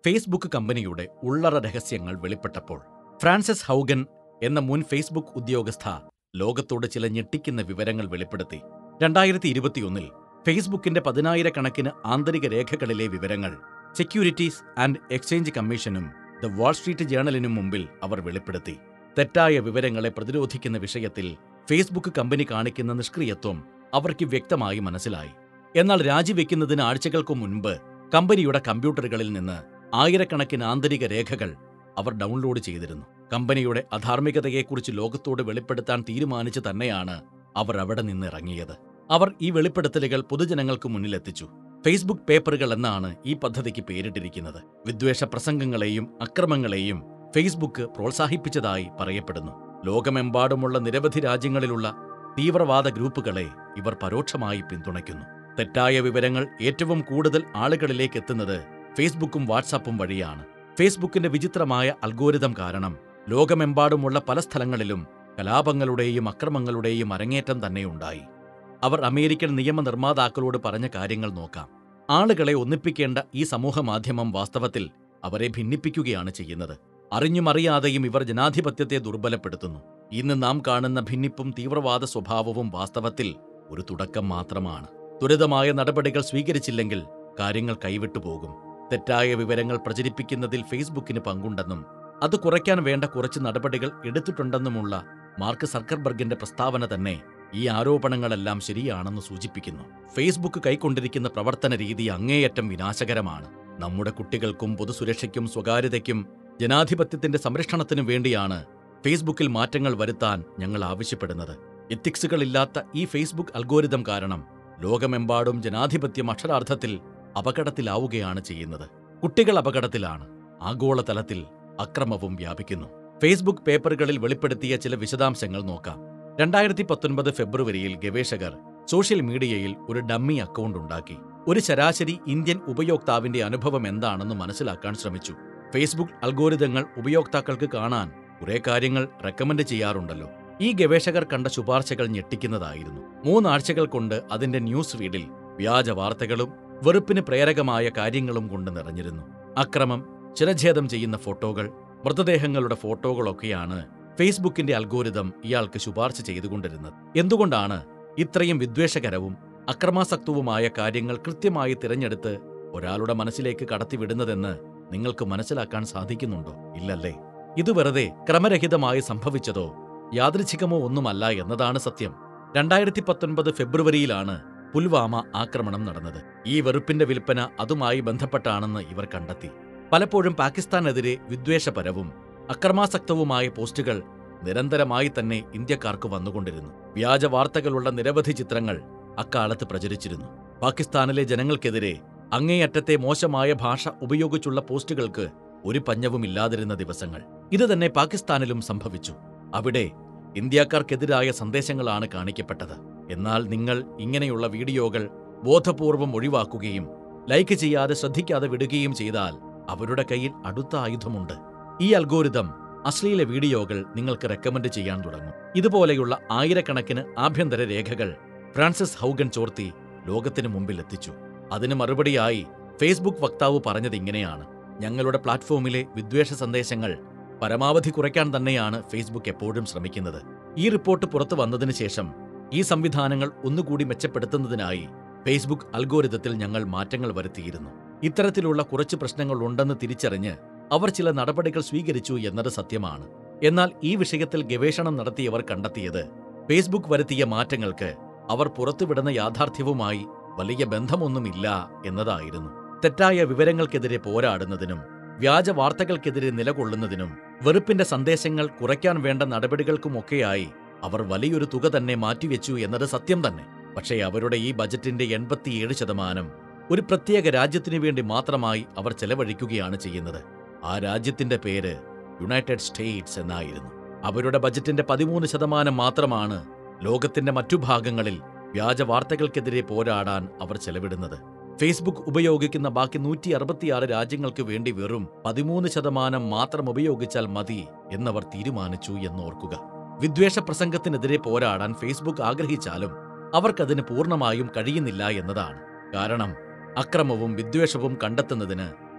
Facebook കമ്പനിയുടെ ഉള്ളറ രഹസ്യങ്ങൾ വെളിപ്പെട്ടപ്പോൾ Francis ഹൗഗൻ എന്ന മുൻ ഫേസ്ബുക്ക് ഉദ്യോഗസ്ഥ ലോകത്തോട് ചില ഞെട്ടിക്കുന്ന വിവരങ്ങൾ വെളിപ്പെടുത്തി രണ്ടായിരത്തി ഇരുപത്തിയൊന്നിൽ ഫേസ്ബുക്കിന്റെ പതിനായിരക്കണക്കിന് ആന്തരിക രേഖകളിലെ വിവരങ്ങൾ സെക്യൂരിറ്റീസ് ആൻഡ് എക്സ്ചേഞ്ച് കമ്മീഷനും ദ വാൾസ്ട്രീറ്റ് ജേണലിനും മുമ്പിൽ അവർ വെളിപ്പെടുത്തി തെറ്റായ വിവരങ്ങളെ പ്രതിരോധിക്കുന്ന വിഷയത്തിൽ ഫേസ്ബുക്ക് കമ്പനി കാണിക്കുന്ന നിഷ്ക്രിയത്വം അവർക്ക് വ്യക്തമായി മനസ്സിലായി എന്നാൽ രാജിവെക്കുന്നതിന് ആഴ്ചകൾക്കു മുൻപ് കമ്പനിയുടെ കമ്പ്യൂട്ടറുകളിൽ നിന്ന് ആയിരക്കണക്കിന് ആന്തരിക രേഖകൾ അവർ ഡൗൺലോഡ് ചെയ്തിരുന്നു കമ്പനിയുടെ അധാർമികതയെക്കുറിച്ച് ലോകത്തോട് വെളിപ്പെടുത്താൻ തീരുമാനിച്ചു തന്നെയാണ് അവർ അവിടെ നിന്ന് ഇറങ്ങിയത് അവർ ഈ വെളിപ്പെടുത്തലുകൾ പൊതുജനങ്ങൾക്ക് മുന്നിലെത്തിച്ചു ഫേസ്ബുക്ക് പേപ്പറുകൾ എന്നാണ് ഈ പദ്ധതിക്ക് പേരിട്ടിരിക്കുന്നത് വിദ്വേഷ പ്രസംഗങ്ങളെയും അക്രമങ്ങളെയും ഫേസ്ബുക്ക് പ്രോത്സാഹിപ്പിച്ചതായി പറയപ്പെടുന്നു ലോകമെമ്പാടുമുള്ള നിരവധി രാജ്യങ്ങളിലുള്ള തീവ്രവാദ ഗ്രൂപ്പുകളെ ഇവർ പരോക്ഷമായി പിന്തുണയ്ക്കുന്നു തെറ്റായ വിവരങ്ങൾ ഏറ്റവും കൂടുതൽ ആളുകളിലേക്ക് എത്തുന്നത് ഫേസ്ബുക്കും വാട്സാപ്പും വഴിയാണ് ഫേസ്ബുക്കിന്റെ വിചിത്രമായ അൽഗോരിതം കാരണം ലോകമെമ്പാടുമുള്ള പല സ്ഥലങ്ങളിലും കലാപങ്ങളുടെയും അക്രമങ്ങളുടെയും അരങ്ങേറ്റം തന്നെയുണ്ടായി അവർ അമേരിക്കൻ നിയമനിർമ്മാതാക്കളോട് പറഞ്ഞ കാര്യങ്ങൾ നോക്കാം ആളുകളെ ഒന്നിപ്പിക്കേണ്ട ഈ സമൂഹമാധ്യമം വാസ്തവത്തിൽ അവരെ ഭിന്നിപ്പിക്കുകയാണ് ചെയ്യുന്നത് അറിഞ്ഞുമറിയാതെയും ഇവർ ജനാധിപത്യത്തെ ദുർബലപ്പെടുത്തുന്നു ഇന്ന് നാം കാണുന്ന ഭിന്നിപ്പും തീവ്രവാദ സ്വഭാവവും വാസ്തവത്തിൽ ഒരു തുടക്കം മാത്രമാണ് ത്വരിതമായ നടപടികൾ സ്വീകരിച്ചില്ലെങ്കിൽ കാര്യങ്ങൾ കൈവിട്ടു പോകും തെറ്റായ വിവരങ്ങൾ പ്രചരിപ്പിക്കുന്നതിൽ ഫേസ്ബുക്കിന് പങ്കുണ്ടെന്നും അത് കുറയ്ക്കാൻ വേണ്ട കുറച്ച് നടപടികൾ എടുത്തിട്ടുണ്ടെന്നുമുള്ള മാർക്ക് സർക്കർബർഗിന്റെ പ്രസ്താവന തന്നെ ഈ ആരോപണങ്ങളെല്ലാം ശരിയാണെന്ന് സൂചിപ്പിക്കുന്നു ഫേസ്ബുക്ക് കൈക്കൊണ്ടിരിക്കുന്ന പ്രവർത്തന രീതി അങ്ങേയറ്റം വിനാശകരമാണ് നമ്മുടെ കുട്ടികൾക്കും പൊതുസുരക്ഷയ്ക്കും സ്വകാര്യതയ്ക്കും ജനാധിപത്യത്തിന്റെ സംരക്ഷണത്തിനും വേണ്ടിയാണ് ഫേസ്ബുക്കിൽ മാറ്റങ്ങൾ വരുത്താൻ ഞങ്ങൾ ആവശ്യപ്പെടുന്നത് എത്തിക്സുകളില്ലാത്ത ഈ ഫേസ്ബുക്ക് അൽഗോരിതം കാരണം ലോകമെമ്പാടും ജനാധിപത്യം അക്ഷരാർത്ഥത്തിൽ അപകടത്തിലാവുകയാണ് ചെയ്യുന്നത് കുട്ടികൾ അപകടത്തിലാണ് ആഗോളതലത്തിൽ അക്രമവും വ്യാപിക്കുന്നു ഫേസ്ബുക്ക് പേപ്പറുകളിൽ വെളിപ്പെടുത്തിയ ചില വിശദാംശങ്ങൾ നോക്കാം രണ്ടായിരത്തി പത്തൊൻപത് ഫെബ്രുവരിയിൽ ഗവേഷകർ സോഷ്യൽ മീഡിയയിൽ ഒരു ഡമ്മി അക്കൗണ്ട് ഉണ്ടാക്കി ഒരു ശരാശരി ഇന്ത്യൻ ഉപയോക്താവിന്റെ അനുഭവം എന്താണെന്ന് മനസ്സിലാക്കാൻ ശ്രമിച്ചു ഫേസ്ബുക്ക് അൽഗോരിതങ്ങൾ ഉപയോക്താക്കൾക്ക് കാണാൻ കുറെ കാര്യങ്ങൾ റെക്കമെൻഡ് ചെയ്യാറുണ്ടല്ലോ ഈ ഗവേഷകർ കണ്ട ശുപാർശകൾ ഞെട്ടിക്കുന്നതായിരുന്നു മൂന്നാഴ്ചകൾ കൊണ്ട് അതിന്റെ ന്യൂസ് ഫീഡിൽ വ്യാജ വാർത്തകളും വെറുപ്പിന് പ്രേരകമായ കാര്യങ്ങളും കൊണ്ട് നിറഞ്ഞിരുന്നു അക്രമം ശിരഛേദം ചെയ്യുന്ന ഫോട്ടോകൾ മൃതദേഹങ്ങളുടെ ഫോട്ടോകളൊക്കെയാണ് ഫേസ്ബുക്കിന്റെ അൽഗോരിതം ഇയാൾക്ക് ശുപാർശ ചെയ്തുകൊണ്ടിരുന്നത് എന്തുകൊണ്ടാണ് ഇത്രയും വിദ്വേഷകരവും അക്രമാസക്തവുമായ കാര്യങ്ങൾ കൃത്യമായി തിരഞ്ഞെടുത്ത് ഒരാളുടെ മനസ്സിലേക്ക് കടത്തിവിടുന്നതെന്ന് നിങ്ങൾക്ക് മനസ്സിലാക്കാൻ സാധിക്കുന്നുണ്ടോ ഇല്ലല്ലേ ഇത് വെറുതെ ക്രമരഹിതമായി സംഭവിച്ചതോ യാദൃച്ഛികമോ ഒന്നുമല്ല എന്നതാണ് സത്യം രണ്ടായിരത്തി പത്തൊൻപത് ഫെബ്രുവരിയിലാണ് പുൽവാമ ആക്രമണം നടന്നത് ഈ വെറുപ്പിന്റെ വിൽപ്പന അതുമായി ബന്ധപ്പെട്ടാണെന്ന് ഇവർ കണ്ടെത്തി പലപ്പോഴും പാകിസ്ഥാനെതിരെ വിദ്വേഷപരവും അക്രമാസക്തവുമായ പോസ്റ്റുകൾ നിരന്തരമായി തന്നെ ഇന്ത്യക്കാർക്ക് വന്നുകൊണ്ടിരുന്നു വ്യാജ വാർത്തകളുള്ള നിരവധി ചിത്രങ്ങൾ അക്കാലത്ത് പ്രചരിച്ചിരുന്നു പാകിസ്ഥാനിലെ ജനങ്ങൾക്കെതിരെ അങ്ങേയറ്റത്തെ മോശമായ ഭാഷ ഉപയോഗിച്ചുള്ള പോസ്റ്റുകൾക്ക് ഒരു പഞ്ഞവുമില്ലാതിരുന്ന ദിവസങ്ങൾ ഇത് തന്നെ പാകിസ്ഥാനിലും സംഭവിച്ചു അവിടെ ഇന്ത്യക്കാർക്കെതിരായ സന്ദേശങ്ങളാണ് കാണിക്കപ്പെട്ടത് എന്നാൽ നിങ്ങൾ ഇങ്ങനെയുള്ള വീഡിയോകൾ ബോധപൂർവം ഒഴിവാക്കുകയും ലൈക്ക് ചെയ്യാതെ ശ്രദ്ധിക്കാതെ വിടുകയും ചെയ്താൽ അവരുടെ കയ്യിൽ അടുത്ത ആയുധമുണ്ട് ഈ അൽഗോരിതം അശ്ലീല വീഡിയോകൾ നിങ്ങൾക്ക് റെക്കമെൻഡ് ചെയ്യാൻ തുടങ്ങും ഇതുപോലെയുള്ള ആയിരക്കണക്കിന് ആഭ്യന്തര രേഖകൾ ഫ്രാൻസിസ് ഹൗഗൻ ചോർത്തി ലോകത്തിനു മുമ്പിൽ എത്തിച്ചു അതിന് മറുപടിയായി ഫേസ്ബുക്ക് വക്താവ് പറഞ്ഞത് ഇങ്ങനെയാണ് ഞങ്ങളുടെ പ്ലാറ്റ്ഫോമിലെ വിദ്വേഷ സന്ദേശങ്ങൾ പരമാവധി കുറയ്ക്കാൻ തന്നെയാണ് ഫേസ്ബുക്ക് എപ്പോഴും ശ്രമിക്കുന്നത് ഈ റിപ്പോർട്ട് പുറത്തു വന്നതിന് ശേഷം ഈ സംവിധാനങ്ങൾ ഒന്നുകൂടി മെച്ചപ്പെടുത്തുന്നതിനായി ഫേസ്ബുക്ക് അൽഗോരിതത്തിൽ ഞങ്ങൾ മാറ്റങ്ങൾ വരുത്തിയിരുന്നു ഇത്തരത്തിലുള്ള കുറച്ച് പ്രശ്നങ്ങൾ ഉണ്ടെന്ന് തിരിച്ചറിഞ്ഞ് അവർ ചില നടപടികൾ സ്വീകരിച്ചു എന്നത് സത്യമാണ് എന്നാൽ ഈ വിഷയത്തിൽ ഗവേഷണം നടത്തിയവർ കണ്ടെത്തിയത് ഫേസ്ബുക്ക് വരുത്തിയ മാറ്റങ്ങൾക്ക് അവർ പുറത്തുവിടുന്ന യാഥാർത്ഥ്യവുമായി വലിയ ബന്ധമൊന്നുമില്ല എന്നതായിരുന്നു തെറ്റായ വിവരങ്ങൾക്കെതിരെ പോരാടുന്നതിനും വ്യാജ വാർത്തകൾക്കെതിരെ നിലകൊള്ളുന്നതിനും വെറുപ്പിന്റെ സന്ദേശങ്ങൾ കുറയ്ക്കാൻ വേണ്ട നടപടികൾക്കുമൊക്കെയായി അവർ വലിയൊരു തുക തന്നെ മാറ്റിവെച്ചു എന്നത് സത്യം തന്നെ പക്ഷേ അവരുടെ ഈ ബജറ്റിന്റെ എൺപത്തിയേഴ് ശതമാനം ഒരു പ്രത്യേക രാജ്യത്തിനു വേണ്ടി മാത്രമായി അവർ ചെലവഴിക്കുകയാണ് ചെയ്യുന്നത് ആ രാജ്യത്തിന്റെ പേര് യുണൈറ്റഡ് സ്റ്റേറ്റ്സ് എന്നായിരുന്നു അവരുടെ ബജറ്റിന്റെ പതിമൂന്ന് ശതമാനം മാത്രമാണ് ലോകത്തിന്റെ മറ്റു ഭാഗങ്ങളിൽ വ്യാജ വാർത്തകൾക്കെതിരെ പോരാടാൻ അവർ ചെലവിടുന്നത് ഫേസ്ബുക്ക് ഉപയോഗിക്കുന്ന ബാക്കി നൂറ്റി അറുപത്തിയാറ് രാജ്യങ്ങൾക്ക് വേണ്ടി വെറും പതിമൂന്ന് ശതമാനം മാത്രം ഉപയോഗിച്ചാൽ മതി എന്നവർ തീരുമാനിച്ചു എന്നോർക്കുക വിദ്വേഷ പ്രസംഗത്തിനെതിരെ പോരാടാൻ ഫേസ്ബുക്ക് ആഗ്രഹിച്ചാലും അവർക്കതിന് പൂർണ്ണമായും കഴിയുന്നില്ല എന്നതാണ് കാരണം അക്രമവും വിദ്വേഷവും കണ്ടെത്തുന്നതിന്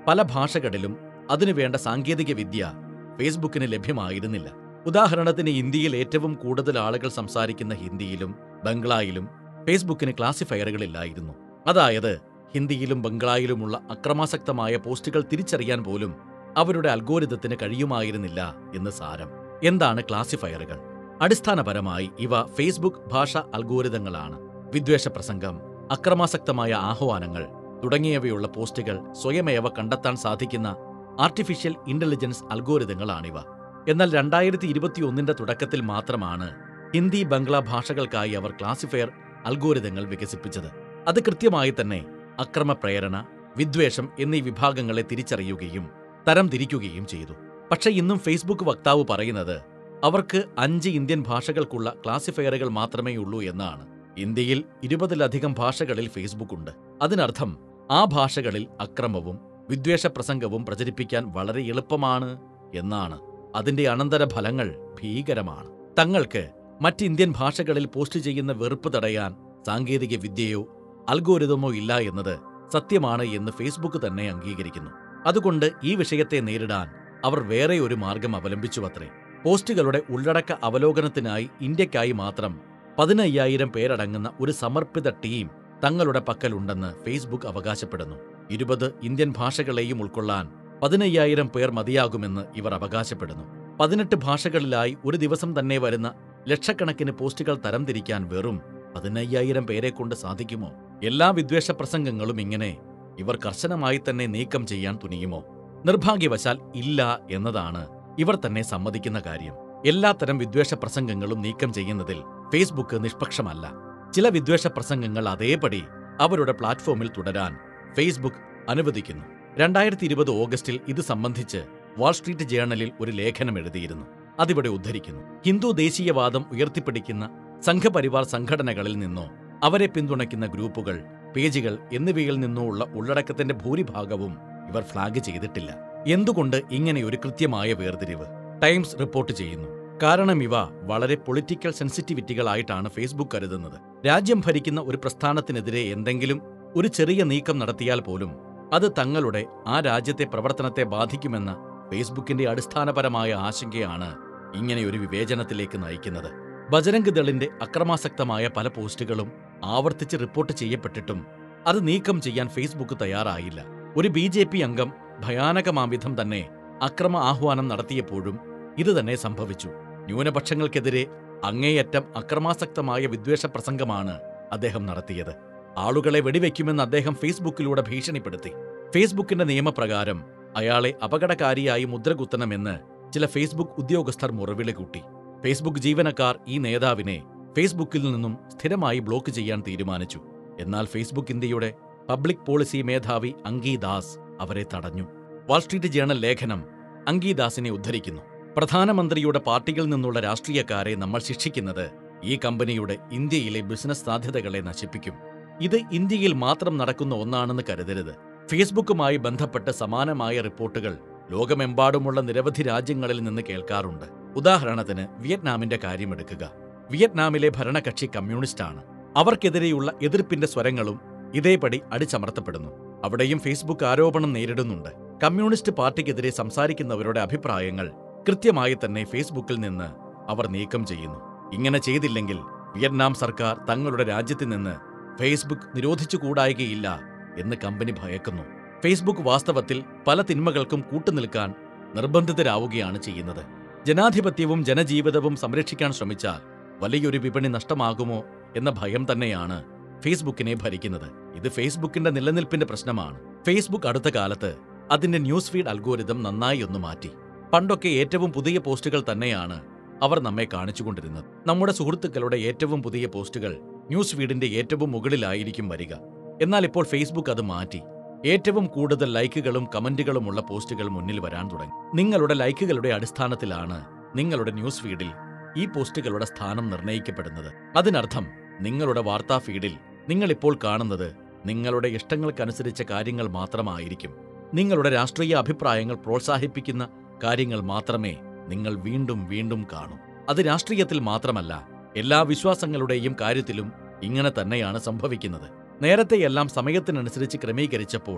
പല ഭാഷകളിലും അതിനുവേണ്ട സാങ്കേതിക വിദ്യ ഫേസ്ബുക്കിന് ലഭ്യമായിരുന്നില്ല ഉദാഹരണത്തിന് ഇന്ത്യയിൽ ഏറ്റവും കൂടുതൽ ആളുകൾ സംസാരിക്കുന്ന ഹിന്ദിയിലും ബംഗ്ലായിലും ഫേസ്ബുക്കിന് ക്ലാസിഫയറുകളില്ലായിരുന്നു അതായത് ഹിന്ദിയിലും ബംഗ്ലായിലുമുള്ള അക്രമാസക്തമായ പോസ്റ്റുകൾ തിരിച്ചറിയാൻ പോലും അവരുടെ അൽഗോരിതത്തിന് കഴിയുമായിരുന്നില്ല എന്ന് സാരം എന്താണ് ക്ലാസിഫയറുകൾ അടിസ്ഥാനപരമായി ഇവ ഫേസ്ബുക്ക് ഭാഷ അൽഗോരിതങ്ങളാണ് വിദ്വേഷ പ്രസംഗം അക്രമാസക്തമായ ആഹ്വാനങ്ങൾ തുടങ്ങിയവയുള്ള പോസ്റ്റുകൾ സ്വയമേവ കണ്ടെത്താൻ സാധിക്കുന്ന ആർട്ടിഫിഷ്യൽ ഇന്റലിജൻസ് അൽഗോരിതങ്ങളാണിവ എന്നാൽ രണ്ടായിരത്തി ഇരുപത്തിയൊന്നിന്റെ തുടക്കത്തിൽ മാത്രമാണ് ഹിന്ദി ബംഗ്ല ഭാഷകൾക്കായി അവർ ക്ലാസിഫയർ അൽഗോരിതങ്ങൾ വികസിപ്പിച്ചത് അത് കൃത്യമായി തന്നെ അക്രമപ്രേരണ വിദ്വേഷം എന്നീ വിഭാഗങ്ങളെ തിരിച്ചറിയുകയും തരംതിരിക്കുകയും ചെയ്തു പക്ഷേ ഇന്നും ഫേസ്ബുക്ക് വക്താവ് പറയുന്നത് അവർക്ക് അഞ്ച് ഇന്ത്യൻ ഭാഷകൾക്കുള്ള ക്ലാസിഫയറുകൾ മാത്രമേ ഉള്ളൂ എന്നാണ് ഇന്ത്യയിൽ ഇരുപതിലധികം ഭാഷകളിൽ ഫേസ്ബുക്ക് ഉണ്ട് അതിനർത്ഥം ആ ഭാഷകളിൽ അക്രമവും വിദ്വേഷ പ്രസംഗവും പ്രചരിപ്പിക്കാൻ വളരെ എളുപ്പമാണ് എന്നാണ് അതിന്റെ അനന്തരഫലങ്ങൾ ഭീകരമാണ് തങ്ങൾക്ക് മറ്റ് ഇന്ത്യൻ ഭാഷകളിൽ പോസ്റ്റ് ചെയ്യുന്ന വെറുപ്പ് തടയാൻ സാങ്കേതിക വിദ്യയോ അൽഗോരിതമോ ഇല്ല എന്നത് സത്യമാണ് എന്ന് ഫേസ്ബുക്ക് തന്നെ അംഗീകരിക്കുന്നു അതുകൊണ്ട് ഈ വിഷയത്തെ നേരിടാൻ അവർ വേറെ ഒരു മാർഗം അവലംബിച്ചുവത്രേ പോസ്റ്റുകളുടെ ഉള്ളടക്ക അവലോകനത്തിനായി ഇന്ത്യക്കായി മാത്രം പതിനയ്യായിരം പേരടങ്ങുന്ന ഒരു സമർപ്പിത ടീം തങ്ങളുടെ പക്കലുണ്ടെന്ന് ഫേസ്ബുക്ക് അവകാശപ്പെടുന്നു ഇരുപത് ഇന്ത്യൻ ഭാഷകളെയും ഉൾക്കൊള്ളാൻ പതിനയ്യായിരം പേർ മതിയാകുമെന്ന് ഇവർ അവകാശപ്പെടുന്നു പതിനെട്ട് ഭാഷകളിലായി ഒരു ദിവസം തന്നെ വരുന്ന ലക്ഷക്കണക്കിന് പോസ്റ്റുകൾ തരംതിരിക്കാൻ വെറും പതിനയ്യായിരം പേരെ കൊണ്ട് സാധിക്കുമോ എല്ലാ വിദ്വേഷ പ്രസംഗങ്ങളും ഇങ്ങനെ ഇവർ കർശനമായി തന്നെ നീക്കം ചെയ്യാൻ തുനിയുമോ നിർഭാഗ്യവശാൽ ഇല്ല എന്നതാണ് ഇവർ തന്നെ സമ്മതിക്കുന്ന കാര്യം എല്ലാത്തരം വിദ്വേഷ പ്രസംഗങ്ങളും നീക്കം ചെയ്യുന്നതിൽ ഫേസ്ബുക്ക് നിഷ്പക്ഷമല്ല ചില വിദ്വേഷ പ്രസംഗങ്ങൾ അതേപടി അവരുടെ പ്ലാറ്റ്ഫോമിൽ തുടരാൻ ഫേസ്ബുക്ക് അനുവദിക്കുന്നു രണ്ടായിരത്തി ഇരുപത് ഓഗസ്റ്റിൽ ഇത് സംബന്ധിച്ച് വാൾസ്ട്രീറ്റ് ജേർണലിൽ ഒരു ലേഖനം എഴുതിയിരുന്നു അതിവിടെ ഉദ്ധരിക്കുന്നു ഹിന്ദു ദേശീയവാദം ഉയർത്തിപ്പിടിക്കുന്ന സംഘപരിവാർ സംഘടനകളിൽ നിന്നോ അവരെ പിന്തുണയ്ക്കുന്ന ഗ്രൂപ്പുകൾ പേജുകൾ എന്നിവയിൽ നിന്നോ ഉള്ള ഉള്ളടക്കത്തിന്റെ ഭൂരിഭാഗവും ഇവർ ഫ്ലാഗ് ചെയ്തിട്ടില്ല എന്തുകൊണ്ട് ഇങ്ങനെ ഒരു കൃത്യമായ വേർതിരിവ് ടൈംസ് റിപ്പോർട്ട് ചെയ്യുന്നു കാരണം ഇവ വളരെ പൊളിറ്റിക്കൽ സെൻസിറ്റിവിറ്റികളായിട്ടാണ് ഫേസ്ബുക്ക് കരുതുന്നത് രാജ്യം ഭരിക്കുന്ന ഒരു പ്രസ്ഥാനത്തിനെതിരെ എന്തെങ്കിലും ഒരു ചെറിയ നീക്കം നടത്തിയാൽ പോലും അത് തങ്ങളുടെ ആ രാജ്യത്തെ പ്രവർത്തനത്തെ ബാധിക്കുമെന്ന ഫേസ്ബുക്കിന്റെ അടിസ്ഥാനപരമായ ആശങ്കയാണ് ഇങ്ങനെ ഒരു വിവേചനത്തിലേക്ക് നയിക്കുന്നത് ബജരംഗ് ദളിന്റെ അക്രമാസക്തമായ പല പോസ്റ്റുകളും ആവർത്തിച്ച് റിപ്പോർട്ട് ചെയ്യപ്പെട്ടിട്ടും അത് നീക്കം ചെയ്യാൻ ഫേസ്ബുക്ക് തയ്യാറായില്ല ഒരു ബി ജെ പി അംഗം ഭയാനകമാംവിധം തന്നെ അക്രമ ആഹ്വാനം നടത്തിയപ്പോഴും ഇത് തന്നെ സംഭവിച്ചു ന്യൂനപക്ഷങ്ങൾക്കെതിരെ അങ്ങേയറ്റം അക്രമാസക്തമായ വിദ്വേഷ പ്രസംഗമാണ് അദ്ദേഹം നടത്തിയത് ആളുകളെ വെടിവെക്കുമെന്ന് അദ്ദേഹം ഫേസ്ബുക്കിലൂടെ ഭീഷണിപ്പെടുത്തി ഫേസ്ബുക്കിന്റെ നിയമപ്രകാരം അയാളെ അപകടകാരിയായി മുദ്രകുത്തണമെന്ന് ചില ഫേസ്ബുക്ക് ഉദ്യോഗസ്ഥർ മുറവിളി കൂട്ടി ഫേസ്ബുക്ക് ജീവനക്കാർ ഈ നേതാവിനെ ഫേസ്ബുക്കിൽ നിന്നും സ്ഥിരമായി ബ്ലോക്ക് ചെയ്യാൻ തീരുമാനിച്ചു എന്നാൽ ഫേസ്ബുക്ക് ഇന്ത്യയുടെ പബ്ലിക് പോളിസി മേധാവി അങ്കീദാസ് അവരെ തടഞ്ഞു വാൾസ്ട്രീറ്റ് ജേണൽ ലേഖനം അങ്കീദാസിനെ ഉദ്ധരിക്കുന്നു പ്രധാനമന്ത്രിയുടെ പാർട്ടിയിൽ നിന്നുള്ള രാഷ്ട്രീയക്കാരെ നമ്മൾ ശിക്ഷിക്കുന്നത് ഈ കമ്പനിയുടെ ഇന്ത്യയിലെ ബിസിനസ് സാധ്യതകളെ നശിപ്പിക്കും ഇത് ഇന്ത്യയിൽ മാത്രം നടക്കുന്ന ഒന്നാണെന്ന് കരുതരുത് ഫേസ്ബുക്കുമായി ബന്ധപ്പെട്ട് സമാനമായ റിപ്പോർട്ടുകൾ ലോകമെമ്പാടുമുള്ള നിരവധി രാജ്യങ്ങളിൽ നിന്ന് കേൾക്കാറുണ്ട് ഉദാഹരണത്തിന് വിയറ്റ്നാമിന്റെ കാര്യമെടുക്കുക വിയറ്റ്നാമിലെ ഭരണകക്ഷി കമ്മ്യൂണിസ്റ്റാണ് അവർക്കെതിരെയുള്ള എതിർപ്പിന്റെ സ്വരങ്ങളും ഇതേപടി അടിച്ചമർത്തപ്പെടുന്നു അവിടെയും ഫേസ്ബുക്ക് ആരോപണം നേരിടുന്നുണ്ട് കമ്മ്യൂണിസ്റ്റ് പാർട്ടിക്കെതിരെ സംസാരിക്കുന്നവരുടെ അഭിപ്രായങ്ങൾ കൃത്യമായി തന്നെ ഫേസ്ബുക്കിൽ നിന്ന് അവർ നീക്കം ചെയ്യുന്നു ഇങ്ങനെ ചെയ്തില്ലെങ്കിൽ വിയറ്റ്നാം സർക്കാർ തങ്ങളുടെ രാജ്യത്ത് നിന്ന് ഫേസ്ബുക്ക് നിരോധിച്ചുകൂടായികയില്ല എന്ന് കമ്പനി ഭയക്കുന്നു ഫേസ്ബുക്ക് വാസ്തവത്തിൽ പല തിന്മകൾക്കും കൂട്ടുനിൽക്കാൻ നിർബന്ധിതരാവുകയാണ് ചെയ്യുന്നത് ജനാധിപത്യവും ജനജീവിതവും സംരക്ഷിക്കാൻ ശ്രമിച്ചാൽ വലിയൊരു വിപണി നഷ്ടമാകുമോ എന്ന ഭയം തന്നെയാണ് ഫേസ്ബുക്കിനെ ഭരിക്കുന്നത് ഇത് ഫേസ്ബുക്കിന്റെ നിലനിൽപ്പിന്റെ പ്രശ്നമാണ് ഫേസ്ബുക്ക് അടുത്ത കാലത്ത് അതിന്റെ ന്യൂസ് ഫീഡ് അൽഗോരിതം നന്നായി ഒന്ന് മാറ്റി പണ്ടൊക്കെ ഏറ്റവും പുതിയ പോസ്റ്റുകൾ തന്നെയാണ് അവർ നമ്മെ കാണിച്ചുകൊണ്ടിരുന്നത് നമ്മുടെ സുഹൃത്തുക്കളുടെ ഏറ്റവും പുതിയ പോസ്റ്റുകൾ ന്യൂസ് ഫീഡിന്റെ ഏറ്റവും മുകളിലായിരിക്കും വരിക എന്നാൽ ഇപ്പോൾ ഫേസ്ബുക്ക് അത് മാറ്റി ഏറ്റവും കൂടുതൽ ലൈക്കുകളും കമന്റുകളുമുള്ള പോസ്റ്റുകൾ മുന്നിൽ വരാൻ തുടങ്ങി നിങ്ങളുടെ ലൈക്കുകളുടെ അടിസ്ഥാനത്തിലാണ് നിങ്ങളുടെ ന്യൂസ് ഫീഡിൽ ഈ പോസ്റ്റുകളുടെ സ്ഥാനം നിർണ്ണയിക്കപ്പെടുന്നത് അതിനർത്ഥം നിങ്ങളുടെ വാർത്താ ഫീഡിൽ നിങ്ങൾ ഇപ്പോൾ കാണുന്നത് നിങ്ങളുടെ ഇഷ്ടങ്ങൾക്കനുസരിച്ച കാര്യങ്ങൾ മാത്രമായിരിക്കും നിങ്ങളുടെ രാഷ്ട്രീയ അഭിപ്രായങ്ങൾ പ്രോത്സാഹിപ്പിക്കുന്ന കാര്യങ്ങൾ മാത്രമേ നിങ്ങൾ വീണ്ടും വീണ്ടും കാണൂ അത് രാഷ്ട്രീയത്തിൽ മാത്രമല്ല എല്ലാ വിശ്വാസങ്ങളുടെയും കാര്യത്തിലും ഇങ്ങനെ തന്നെയാണ് സംഭവിക്കുന്നത് നേരത്തെയെല്ലാം സമയത്തിനനുസരിച്ച് ക്രമീകരിച്ചപ്പോൾ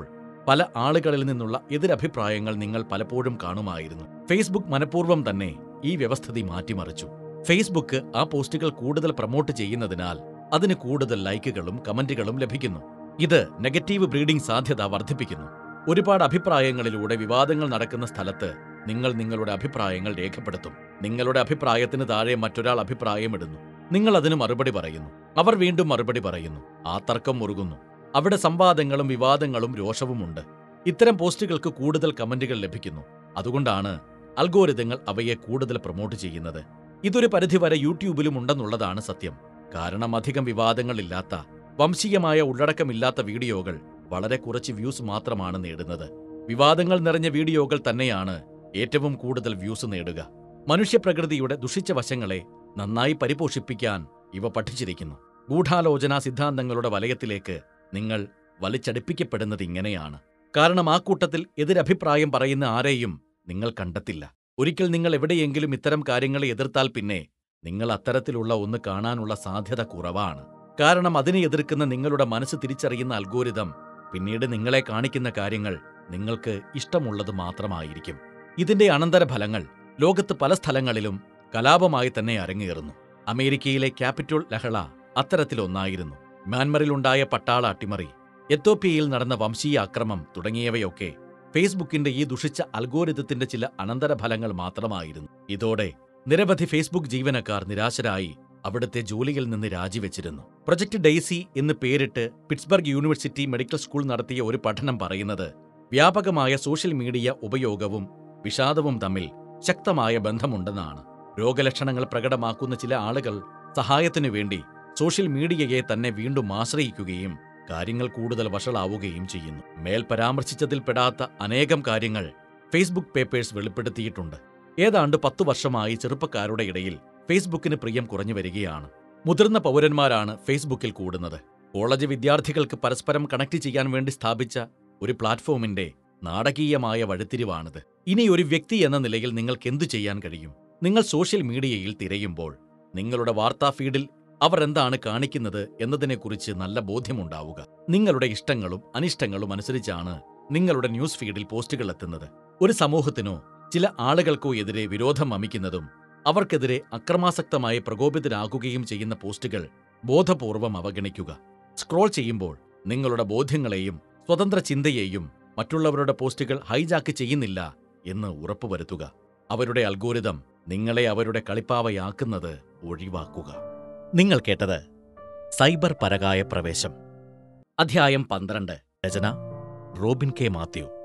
പല ആളുകളിൽ നിന്നുള്ള എതിരഭിപ്രായങ്ങൾ നിങ്ങൾ പലപ്പോഴും കാണുമായിരുന്നു ഫേസ്ബുക്ക് മനഃപൂർവ്വം തന്നെ ഈ വ്യവസ്ഥിതി മാറ്റിമറിച്ചു ഫേസ്ബുക്ക് ആ പോസ്റ്റുകൾ കൂടുതൽ പ്രൊമോട്ട് ചെയ്യുന്നതിനാൽ അതിന് കൂടുതൽ ലൈക്കുകളും കമന്റുകളും ലഭിക്കുന്നു ഇത് നെഗറ്റീവ് ബ്രീഡിംഗ് സാധ്യത വർദ്ധിപ്പിക്കുന്നു ഒരുപാട് അഭിപ്രായങ്ങളിലൂടെ വിവാദങ്ങൾ നടക്കുന്ന സ്ഥലത്ത് നിങ്ങൾ നിങ്ങളുടെ അഭിപ്രായങ്ങൾ രേഖപ്പെടുത്തും നിങ്ങളുടെ അഭിപ്രായത്തിന് താഴെ മറ്റൊരാൾ അഭിപ്രായമിടുന്നു നിങ്ങൾ അതിന് മറുപടി പറയുന്നു അവർ വീണ്ടും മറുപടി പറയുന്നു ആ തർക്കം മുറുകുന്നു അവിടെ സംവാദങ്ങളും വിവാദങ്ങളും രോഷവുമുണ്ട് ഇത്തരം പോസ്റ്റുകൾക്ക് കൂടുതൽ കമന്റുകൾ ലഭിക്കുന്നു അതുകൊണ്ടാണ് അൽഗോരിതങ്ങൾ അവയെ കൂടുതൽ പ്രൊമോട്ട് ചെയ്യുന്നത് ഇതൊരു പരിധിവരെ യൂട്യൂബിലും ഉണ്ടെന്നുള്ളതാണ് സത്യം കാരണം അധികം വിവാദങ്ങളില്ലാത്ത വംശീയമായ ഉള്ളടക്കമില്ലാത്ത വീഡിയോകൾ വളരെ കുറച്ച് വ്യൂസ് മാത്രമാണ് നേടുന്നത് വിവാദങ്ങൾ നിറഞ്ഞ വീഡിയോകൾ തന്നെയാണ് ഏറ്റവും കൂടുതൽ വ്യൂസ് നേടുക മനുഷ്യപ്രകൃതിയുടെ ദുഷിച്ച വശങ്ങളെ നന്നായി പരിപോഷിപ്പിക്കാൻ ഇവ പഠിച്ചിരിക്കുന്നു ഗൂഢാലോചനാ സിദ്ധാന്തങ്ങളുടെ വലയത്തിലേക്ക് നിങ്ങൾ വലിച്ചടിപ്പിക്കപ്പെടുന്നത് ഇങ്ങനെയാണ് കാരണം ആ കൂട്ടത്തിൽ എതിരഭിപ്രായം പറയുന്ന ആരെയും നിങ്ങൾ കണ്ടെത്തില്ല ഒരിക്കൽ നിങ്ങൾ എവിടെയെങ്കിലും ഇത്തരം കാര്യങ്ങളെ എതിർത്താൽ പിന്നെ നിങ്ങൾ അത്തരത്തിലുള്ള ഒന്ന് കാണാനുള്ള സാധ്യത കുറവാണ് കാരണം അതിനെ എതിർക്കുന്ന നിങ്ങളുടെ മനസ്സ് തിരിച്ചറിയുന്ന അൽഗോരിതം പിന്നീട് നിങ്ങളെ കാണിക്കുന്ന കാര്യങ്ങൾ നിങ്ങൾക്ക് ഇഷ്ടമുള്ളത് മാത്രമായിരിക്കും ഇതിന്റെ അനന്തരഫലങ്ങൾ ലോകത്ത് പല സ്ഥലങ്ങളിലും കലാപമായി തന്നെ അരങ്ങേറുന്നു അമേരിക്കയിലെ ക്യാപിറ്റോൾ ലഹള അത്തരത്തിലൊന്നായിരുന്നു മ്യാൻമറിലുണ്ടായ പട്ടാള അട്ടിമറി എത്തോപ്യയിൽ നടന്ന വംശീയ ആക്രമം തുടങ്ങിയവയൊക്കെ ഫേസ്ബുക്കിന്റെ ഈ ദുഷിച്ച അൽഗോരിതത്തിന്റെ ചില അനന്തരഫലങ്ങൾ മാത്രമായിരുന്നു ഇതോടെ നിരവധി ഫേസ്ബുക്ക് ജീവനക്കാർ നിരാശരായി അവിടുത്തെ ജോലിയിൽ നിന്ന് രാജിവെച്ചിരുന്നു പ്രൊജക്ട് ഡെയ്സി എന്ന് പേരിട്ട് പിറ്റ്സ്ബർഗ് യൂണിവേഴ്സിറ്റി മെഡിക്കൽ സ്കൂൾ നടത്തിയ ഒരു പഠനം പറയുന്നത് വ്യാപകമായ സോഷ്യൽ മീഡിയ ഉപയോഗവും വിഷാദവും തമ്മിൽ ശക്തമായ ബന്ധമുണ്ടെന്നാണ് രോഗലക്ഷണങ്ങൾ പ്രകടമാക്കുന്ന ചില ആളുകൾ സഹായത്തിനു വേണ്ടി സോഷ്യൽ മീഡിയയെ തന്നെ വീണ്ടും ആശ്രയിക്കുകയും കാര്യങ്ങൾ കൂടുതൽ വഷളാവുകയും ചെയ്യുന്നു മേൽ പരാമർശിച്ചതിൽപ്പെടാത്ത അനേകം കാര്യങ്ങൾ ഫേസ്ബുക്ക് പേപ്പേഴ്സ് വെളിപ്പെടുത്തിയിട്ടുണ്ട് ഏതാണ്ട് പത്തു വർഷമായി ചെറുപ്പക്കാരുടെ ഇടയിൽ ഫേസ്ബുക്കിന് പ്രിയം കുറഞ്ഞു വരികയാണ് മുതിർന്ന പൗരന്മാരാണ് ഫേസ്ബുക്കിൽ കൂടുന്നത് കോളേജ് വിദ്യാർത്ഥികൾക്ക് പരസ്പരം കണക്ട് ചെയ്യാൻ വേണ്ടി സ്ഥാപിച്ച ഒരു പ്ലാറ്റ്ഫോമിന്റെ നാടകീയമായ വഴിത്തിരിവാണിത് ഇനി ഒരു വ്യക്തി എന്ന നിലയിൽ നിങ്ങൾക്ക് എന്തു ചെയ്യാൻ കഴിയും നിങ്ങൾ സോഷ്യൽ മീഡിയയിൽ തിരയുമ്പോൾ നിങ്ങളുടെ വാർത്താ ഫീഡിൽ അവർ എന്താണ് കാണിക്കുന്നത് എന്നതിനെക്കുറിച്ച് നല്ല ബോധ്യമുണ്ടാവുക നിങ്ങളുടെ ഇഷ്ടങ്ങളും അനിഷ്ടങ്ങളും അനുസരിച്ചാണ് നിങ്ങളുടെ ന്യൂസ് ഫീഡിൽ പോസ്റ്റുകൾ എത്തുന്നത് ഒരു സമൂഹത്തിനോ ചില ആളുകൾക്കോ എതിരെ വിരോധം വമിക്കുന്നതും അവർക്കെതിരെ അക്രമാസക്തമായി പ്രകോപിതരാകുകയും ചെയ്യുന്ന പോസ്റ്റുകൾ ബോധപൂർവം അവഗണിക്കുക സ്ക്രോൾ ചെയ്യുമ്പോൾ നിങ്ങളുടെ ബോധ്യങ്ങളെയും സ്വതന്ത്ര ചിന്തയെയും മറ്റുള്ളവരുടെ പോസ്റ്റുകൾ ഹൈജാക്ക് ചെയ്യുന്നില്ല എന്ന് ഉറപ്പുവരുത്തുക അവരുടെ അൽഗോരിതം നിങ്ങളെ അവരുടെ കളിപ്പാവയാക്കുന്നത് ഒഴിവാക്കുക നിങ്ങൾ കേട്ടത് സൈബർ പരകായ പ്രവേശം അധ്യായം പന്ത്രണ്ട് രചന റോബിൻ കെ മാത്യു